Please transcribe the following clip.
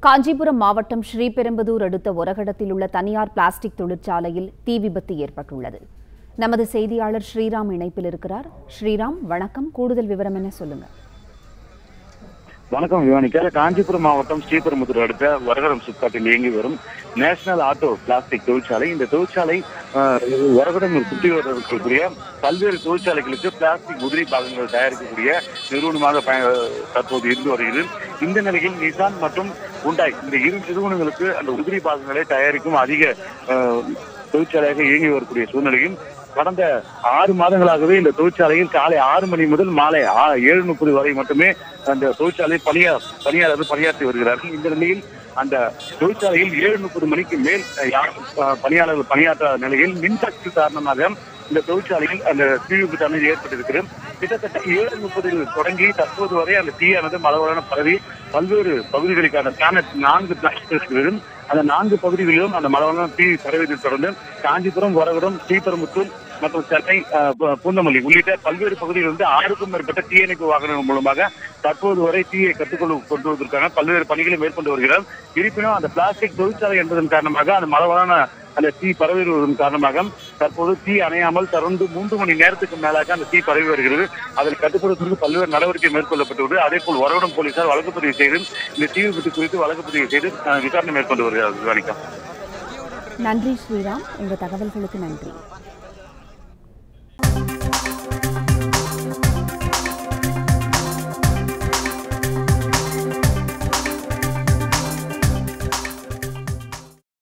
காஞ்சிபுரம் மாவட்டம் ஸ்ரீபெரும்புதூர் அடுத்த ஒரகடத்தில் உள்ள தனியார் பிளாஸ்டிக் தொழிற்சாலையில் தீ விபத்து ஏற்பட்டுள்ளது நமது செய்தியாளர் ஸ்ரீராம் இணைப்பில் இருக்கிறார் ஸ்ரீராம் வணக்கம் கூடுதல் விவரம் என்ன சொல்லுங்க வணக்கம் விவானிக்கா காஞ்சிபுரம் மாவட்டம் ஸ்ரீபெரும்புதூர் அடுத்த வரகடம் சிப்காட்டில் இயங்கி வரும் நேஷனல் ஆட்டோ பிளாஸ்டிக் தொழிற்சாலை இந்த தொழிற்சாலை ஆஹ், வரகடம் சுற்றி இருக்கக்கூடிய பல்வேறு தொழிற்சாலைகளுக்கு பிளாஸ்டிக் உதிரி பாகங்கள் தயாரிக்கக்கூடிய நிறுவனமாக பய- தற்போது இருந்து வருகிறது இந்த நிலையில் நிசான் மற்றும் உண்டாய் இந்த இரு நிறுவனங்களுக்கு அந்த உதிரி பாகங்களை தயாரிக்கும் அதிக ஆஹ், தொழிற்சாலையாக இயங்கி வரக்கூடிய சூழ்நிலையும் கடந்த ஆறு மாதங்களாகவே இந்த தொழிற்சாலையில் காலை ஆறு மணி முதல் மாலை ஆ- ஏழு முப்பது வரை மட்டுமே அந்த தொழிற்சாலையில் பணியா பணியாளர்கள் பணியாற்றி வருகிறார்கள் இந்த நிலையில் அந்த தொழிற்சாலையில் ஏழு முப்பது மணிக்கு மேல் அஹ், யாரும் அஹ், பணியாளர்கள் பணியாற்றாத நிலையில் மின்சக்தி காரணமாக இந்த தொழிற்சாலையில் அந்த தீ விபத்தானது ஏற்பட்டிருக்கிறது கிட்டத்தட்ட ஏழு முப்பதில் தொடங்கி தற்போது வரை அந்த தீயானது மலவலான பரவி பல்வேறு பகுதிகளுக்கான பிளானட் நான்கு பிளானட் இருக்கிறது அந்த நான்கு பகுதிகளிலும் அந்த மலவலான தீ பரவியதை தொடர்ந்து காஞ்சிபுரம் வரகுடம் ஸ்ரீபெரும்புத்தூர் மற்றும் சென்னை அஹ், பூ- பூந்தமல்லி உள்ளிட்ட பல்வேறு பகுதிகளிலிருந்து ஆறுக்கும் மேற்பட்ட தீயணைப்பு வாகனங்கள் மூலமாக தற்போது வரை தீயை கட்டுக்கொண்டு கொண்டு வருவதற்கான பல்வேறு பணிகளை மேற்கொண்டு வருகிறார் இருப்பினும் அந்த பிளாஸ்டிக் தொழிற்சாலை என்பதன் காரணமாக அந்த மலவலான அந்த தீ பரவி வருவதன் காரணமாக தற்போது தீ அணையாமல் தொடர்ந்து மூன்று மணி நேரத்துக்கு மேலாக அந்த தீ பரவி வருகிறது அதனை கட்டுப்படுத்துவதற்கு பல்வேறு நடவடிக்கை மேற்கொள்ளப்பட்டுள்ளது அதே போல் வரவிடம் போலீசார் வழக்கு பதிவு செய்து இந்த தீ விபத்து குறித்து வழக்கு பதிவு செய்து அஹ், விசாரணை மேற்கொண்டு வருகிறார் விவானிக்கா நன்றி ஸ்ரீராம் உங்க தகவல்களுக்கு நன்றி